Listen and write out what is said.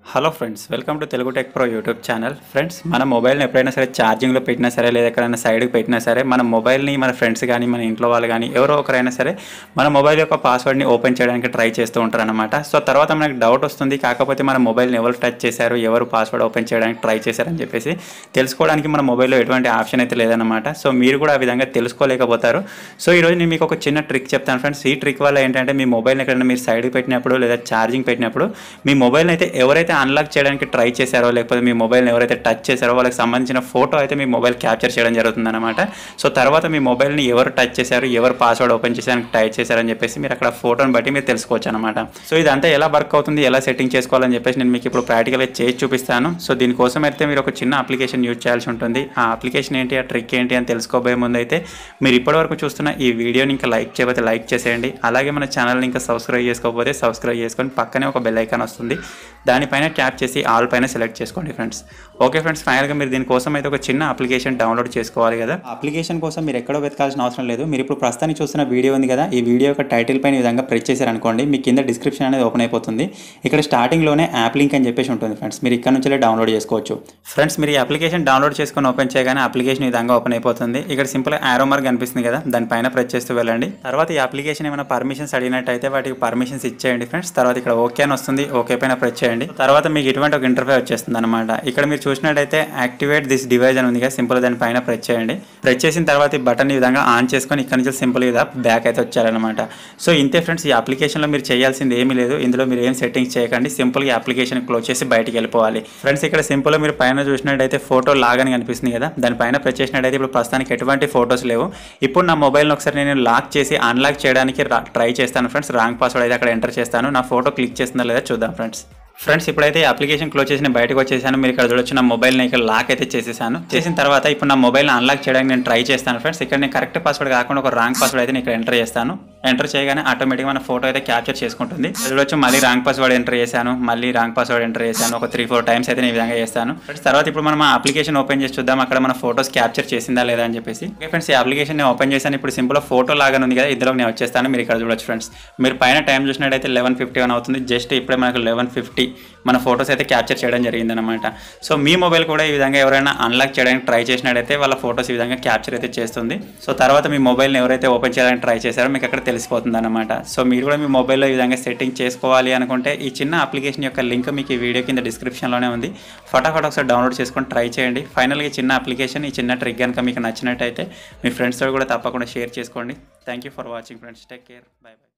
hello friends welcome to Telugu tech pro YouTube channel friends మన మొబైల్ని ఎప్పుడైనా సరే ఛార్జింగ్లో పెట్టినా సరే లేదా ఎక్కడైనా సైడ్కి పెట్టినా సరే మన మొబైల్ని మన ఫ్రెండ్స్ కానీ మన ఇంట్లో వాళ్ళు కానీ ఎవరో ఒకరైనా సరే మన మొబైల్ యొక్క పాస్వర్డ్ని ఓపెన్ చేయడానికి ట్రై చేస్తూ ఉంటారు అనమాట సో తర్వాత మనకు డౌట్ వస్తుంది కాకపోతే మన మొబైల్ని ఎవరు టచ్ చేశారు ఎవరు పాస్వర్డ్ ఓపెన్ చేయడానికి ట్రై చేశారని చెప్పేసి తెలుసుకోవడానికి మన మొబైల్లో ఎటువంటి ఆప్షన్ అయితే లేదనమాట సో మీరు కూడా ఆ విధంగా తెలుసుకోలేకపోతారు సో ఈరోజు నేను మీకు ఒక చిన్న ట్రిక్ చెప్తాను ఫ్రెండ్స్ ఈ ట్రిక్ వల్ల ఏంటంటే మీ మొబైల్ని ఎక్కడైనా మీరు సైడ్కి పెట్టినప్పుడు లేదా ఛార్జింగ్ పెట్టినప్పుడు మీ మొబైల్ని అయితే ఎవరైతే అన్లాక్ చేయడానికి ట్రై చేశారో లేకపోతే మీ మొబైల్ని ఎవరైతే టచ్ చేశారో వాళ్ళకి సంబంధించిన ఫోటో అయితే మీ మొబైల్ క్యాప్చర్ చేయడం జరుగుతుందన్నమాట సో తర్వాత మీ మొబైల్ని ఎవరు టచ్ చేశారు ఎవరు పాస్వర్డ్ ఓపెన్ చేశారని టైప్ చేశారని చెప్పేసి మీరు అక్కడ ఫోటోని బట్టి మీరు తెలుసుకోవచ్చు అనమాట సో ఇదంతా ఎలా వర్క్ అవుతుంది ఎలా సెట్టింగ్ చేసుకోవాలని చెప్పేసి నేను మీకు ఇప్పుడు ప్రాక్టికల్గా చేసి చూపిస్తాను సో దీనికోసం అయితే మీరు ఒక చిన్న అప్లికేషన్ యూజ్ చేయాల్సి ఉంటుంది ఆ అప్లికేషన్ ఏంటి ఆ ట్రిక్ ఏంటి అని తెలుసుకోబోయే ముందు అయితే మీరు ఇప్పటివరకు చూస్తున్న ఈ వీడియోని ఇంకా లైక్ చేయకపోతే లైక్ చేసేయండి అలాగే మన ఛానల్ని ఇంకా సబ్స్క్రైబ్ చేసుకోకపోతే సబ్స్క్రైబ్ చేసుకొని పక్కనే ఒక బెల్ ఐకాన్ వస్తుంది దానిపైన ట్యాప్ చేసి ఆల్ పైన సెలెక్ట్ చేసుకోండి ఫ్రెండ్స్ ఓకే ఫ్రెండ్స్ ఫైనల్గా మీరు దీనికోసం అయితే ఒక చిన్న అప్లికేషన్ డౌన్లోడ్ చేసుకోవాలి కదా అప్లికేషన్ కోసం మీరు ఎక్కడో వెతకాల్సిన అవసరం లేదు మీరు ఇప్పుడు ప్రస్తుతానికి చూస్తున్న వీడియో ఉంది కదా ఈ వీడియో యొక్క టైటిల్ పైన ఈ విధంగా ప్రెస్ చేశారనుకోండి మీ కింద డిస్క్రిప్షన్ అనేది ఓపెన్ అయిపోతుంది ఇక్కడ స్టార్టింగ్లోనే యాప్ లింక్ అని చెప్పేసి ఉంటుంది ఫ్రెండ్స్ మీరు ఇక్కడ నుంచి డౌన్లోడ్ చేసుకోవచ్చు ఫ్రెండ్స్ మీరు ఈ అప్లికేషన్ డౌన్లోడ్ చేసుకొని ఓపెన్ చేయగానే అప్లికేషన్ ఈ విధంగా ఓపెన్ అయిపోతుంది ఇక్కడ సింపుల్ ఆరో మార్క్ కనిపిస్తుంది కదా దానిపైన ప్రెస్ చేస్తూ వెళ్ళండి తర్వాత ఈ అప్లికేషన్ ఏమైనా పర్మిషన్స్ అడిగినట్టయితే వాటికి పర్మిషన్స్ ఇచ్చేయండి ఫ్రెండ్స్ తర్వాత ఇక్కడ ఓకే అని వస్తుంది ఓకే పైన ప్రెస్ చేయండి తర్వాత మీకు ఇటువంటి ఒక ఇంటర్ఫే వచ్చేస్తుంది అనమాట ఇక్కడ మీరు చూసినట్టయితే యాక్టివేట్ దిస్ డివైజ్ అని ఉంది కదా సింపుల్ దానిపైన ప్రెస్ చేయండి ప్రెస్ చేసిన తర్వాత ఈ బటన్ ఈ విధంగా ఆన్ చేసుకొని ఇక్కడ నుంచి సింపుల్ ఇదా బ్యాక్ అయితే వచ్చారనమాట సో ఇంతే ఫ్రెండ్స్ ఈ అప్లికేషన్లో మీరు చేయాల్సింది ఏమీ లేదు ఇందులో మీరు ఏం సెట్టింగ్స్ చేయకండి సింపుల్ ఈ అప్లికేషన్ క్లోజ్ చేసి బయటికి వెళ్ళిపోవాలి ఫ్రెండ్స్ ఇక్కడ సింపుల్ మీరు పైన చూసినట్టయితే ఫోటో లాగని కనిపిస్తుంది కదా దానిపైన ప్రెస్ చేసినట్టయితే ఇప్పుడు ప్రస్తుతానికి ఎటువంటి ఫోటోస్ లేవు ఇప్పుడు నా మొబైల్ని ఒకసారి నేను లాక్ చేసి అన్లాక్ చేయడానికి ట్రై చేస్తాను ఫ్రెండ్స్ రాంగ్ పాస్వర్డ్ అయితే అక్కడ ఎంటర్ చేస్తాను నా ఫోటో క్లిక్ చేస్తుందా లేదా చూద్దాం ఫ్రెండ్స్ ఫ్రెండ్స్ ఇప్పుడైతే ఈ అప్లికేషన్ క్లోజ్ చేసి నేను బయటకు వచ్చేసాను మీరు ఇక్కడ చూడొచ్చు నా మొబైల్ని ఇక్కడ లాక్ అయితే చేసేసాను చేసిన తర్వాత ఇప్పుడు నా మొబైల్ని అన్లాక్ చేయడానికి నేను ట్రై చేస్తాను ఫ్రెండ్స్ ఇక్కడ నేను కరెక్ట్ పాస్వర్డ్ కాకుండా ఒక రాంగ్ పాస్వర్డ్ అయితే నేను ఇక్కడ ఎంటర్ చేస్తాను ఎంటర్ చేయగానే ఆటోమేటిక్గా మన ఫోటో అయితే క్యాప్చర్ చేసుకుంటుంది చూడొచ్చు మళ్ళీ రాంగ్ పాస్వర్డ్ ఎంటర్ చేశాను మళ్ళీ రాంగ్ పాస్వర్డ్ ఎంటర్ చేశాను ఒక త్రీ ఫోర్ టైమ్స్ అయితే నేను ఈ విధంగా చేస్తాను ఫ్రెండ్స్ తర్వాత ఇప్పుడు మనం ఆ అప్లికేషన్ ఓపెన్ చేసి చూద్దాం అక్కడ మన ఫోటోస్ క్యాప్చర్ చేసిందా లేదా అని చెప్పేసి ఓకే ఫ్రెండ్స్ ఈ అప్లికేషన్ నేను ఓపెన్ చేశాను ఇప్పుడు సింపుల్ ఫోటో లాగా ఉంది కదా ఇందులో నేను వచ్చేస్తాను మీరు ఇక్కడ చూడొచ్చు ఫ్రెండ్స్ మీరు పైన టైం చూసినట్టయితే లెవెన్ ఫిఫ్టీ వన్ అవుతుంది జస్ట్ ఇప్పుడే మనకు లెవెన్ ఫిఫ్టీ మన ఫోటోస్ అయితే క్యాప్చర్ చేయడం జరిగిందనమాట సో మీ మొబైల్ కూడా ఈ విధంగా ఎవరైనా అన్లాక్ చేయడానికి ట్రై చేసినట్టయితే వాళ్ళ ఫోటోస్ ఈ విధంగా క్యాప్చర్ అయితే చేస్తుంది సో తర్వాత మీ మొబైల్ని ఎవరైతే ఓపెన్ చేయడానికి ట్రై చేశారో మీకు అక్కడ తెలిసిపోతుంది అనమాట సో మీరు కూడా మీ మొబైల్లో ఈ విధంగా సెట్టింగ్ చేసుకోవాలి అనుకుంటే ఈ చిన్న అప్లికేషన్ యొక్క లింక్ మీకు ఈ వీడియో కింద డిస్క్రిప్షన్లోనే ఉంది ఫటాఫట్ ఒకసార్ డౌన్లోడ్ చేసుకొని ట్రై చేయండి ఫైనల్గా ఈ చిన్న అప్లికేషన్ ఈ చిన్న ట్రిక్ కనుక మీకు నచ్చినట్టయితే మీ ఫ్రెండ్స్తో కూడా తప్పకుండా షేర్ చేసుకోండి thank you for watching friends take care bye by